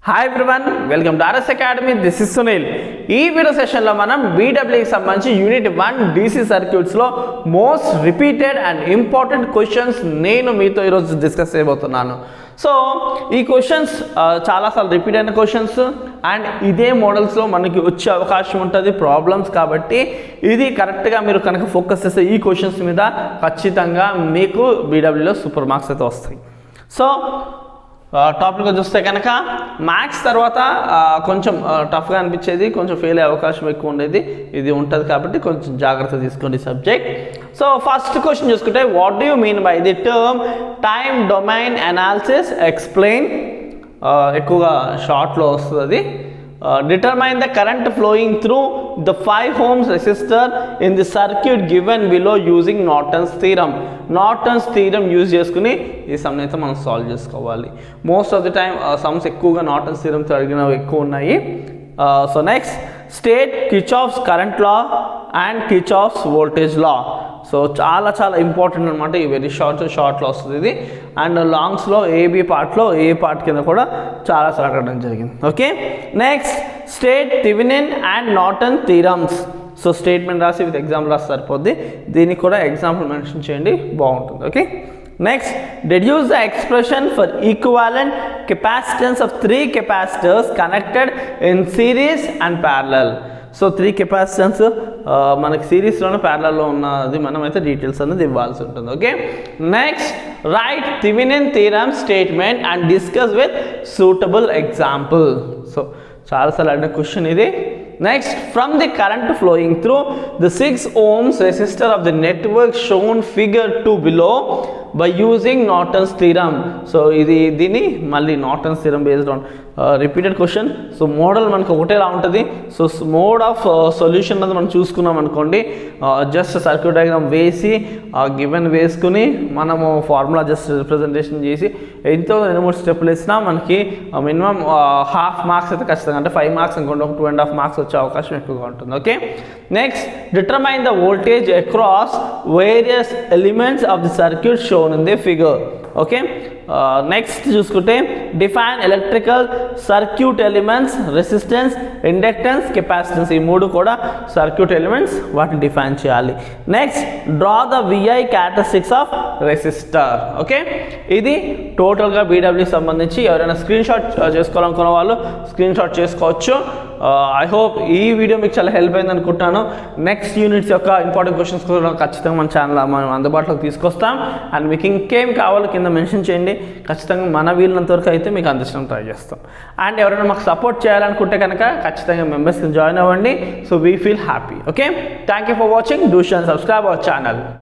hi everyone welcome to RS academy this is Sunil ఈ video సెషన్లో మనం బీడబ్ల్యూకి సంబంధించి యూనిట్ వన్ డీసీ సర్క్యూట్స్లో most repeated and important questions నేను మీతో ఈరోజు డిస్కస్ చేయబోతున్నాను సో ఈ క్వశ్చన్స్ చాలాసార్లు రిపీట్ అయిన క్వశ్చన్స్ అండ్ ఇదే మోడల్స్లో మనకి వచ్చే అవకాశం ఉంటుంది ప్రాబ్లమ్స్ కాబట్టి ఇది కరెక్ట్గా మీరు కనుక ఫోకస్ చేస్తే ఈ క్వశ్చన్స్ మీద ఖచ్చితంగా మీకు బీడబ్ల్యూలో సూపర్ మార్క్స్ అయితే వస్తాయి సో టాపిక్ చూస్తే కనుక మ్యాథ్స్ తర్వాత ఆ, కొంచెం టఫ్గా అనిపించేది కొంచెం ఫెయిల్ అయ్యే అవకాశం ఎక్కువ ఉండేది ఇది ఉంటుంది కాబట్టి కొంచెం జాగ్రత్త తీసుకోండి సబ్జెక్ట్ సో ఫస్ట్ క్వశ్చన్ చూసుకుంటే what do you mean by the term time domain analysis explain ఎక్కువగా షార్ట్లో వస్తుంది అది determine the current flowing through the five ohms resistor in the circuit given below using Norton's theorem Norton's theorem use చేసుకుని ఈ sum అయితే మనం solve చేసుకోవాలి most of the time sums ఎక్కువగా నాటన్స్ థీరంతో అడిగినవి ఎక్కువ ఉన్నాయి so next state Kirchhoff's current law and కిచాఫ్స్ voltage law so చాలా చాలా ఇంపార్టెంట్ అనమాట ఈ వెరీ షార్ట్ షార్ట్లో వస్తుంది ఇది అండ్ లాంగ్స్లో ఏబి పార్ట్లో ఏ పార్ట్ కింద కూడా చాలా సార్లు అడగడం జరిగింది okay next state Thevenin and Norton theorems so statement రాసి విత్ ఎగ్జాంపుల్ రాసి సరిపోద్ది దీనికి కూడా ఎగ్జాంపుల్ మెన్షన్ చేయండి బాగుంటుంది okay next deduce the expression for equivalent capacitance of three capacitors connected in series and parallel so three capacitance మనకి సిరీస్లోనే ప్యారలలో ఉన్నది మనం అయితే డీటెయిల్స్ అనేది ఇవ్వాల్సి ఉంటుంది okay next write Thevenin theorem statement and discuss with suitable example so చాలాసార్లు అడిగిన క్వశ్చన్ ఇది next from the current flowing through the six ohms resistor of the network shown figure two below by using Norton's theorem so ఇది దీన్ని మళ్ళీ Norton's theorem based on repeated question so model మనకు ఒకటేలా ఉంటుంది so mode of solution అనేది మనం చూసుకున్నాం అనుకోండి జస్ట్ సర్క్యూట్ డయాగ్రామ్ వేసి గివెన్ వేసుకుని మనము ఫార్ములా జస్ట్ రిప్రజెంటేషన్ చేసి ఎంతో రెండు మూడు స్టెప్లు వేసినా మనకి మినిమం హాఫ్ మార్క్స్ అయితే ఖచ్చితంగా అంటే ఫైవ్ మార్క్స్ అనుకోండి ఒక టూ అండ్ హాఫ్ మార్క్స్ వచ్చే అవకాశం ఎక్కువగా ఉంటుంది okay next determine the voltage across various elements of the circuit shown in the figure okay next చూసుకుంటే define electrical circuit elements resistance inductance capacitance ఈ మూడు కూడా సర్క్యూట్ ఎలిమెంట్స్ వాటిని డిఫైన్ చేయాలి next draw the VI characteristics of resistor okay ఇది టోటల్గా బీడబ్ల్యూకి సంబంధించి ఎవరైనా స్క్రీన్ షాట్ చేసుకోవాలనుకున్న వాళ్ళు స్క్రీన్ షాట్ చేసుకోవచ్చు ఐ హోప్ ఈ వీడియో మీకు చాలా హెల్ప్ అయింది అనుకుంటాను నెక్స్ట్ యూనిట్స్ యొక్క ఇంపార్టెంట్ క్వశ్చన్స్ కూడా ఖచ్చితంగా మన ఛానల్ మనం అందుబాటులోకి తీసుకొస్తాం అండ్ మీకు ఇంకేం కావాలో కింద మెన్షన్ చేయండి ఖచ్చితంగా మన వీళ్ళంత వరకు అయితే మీకు అందించడం ట్రై చేస్తాం అండ్ ఎవరైనా మాకు సపోర్ట్ చేయాలనుకుంటే కనుక ఖచ్చితంగా మెంబర్స్కి జాయిన్ అవ్వండి so we feel happy okay thank you for watching do షన్ సబ్స్క్రైబ్ అవర్ ఛానల్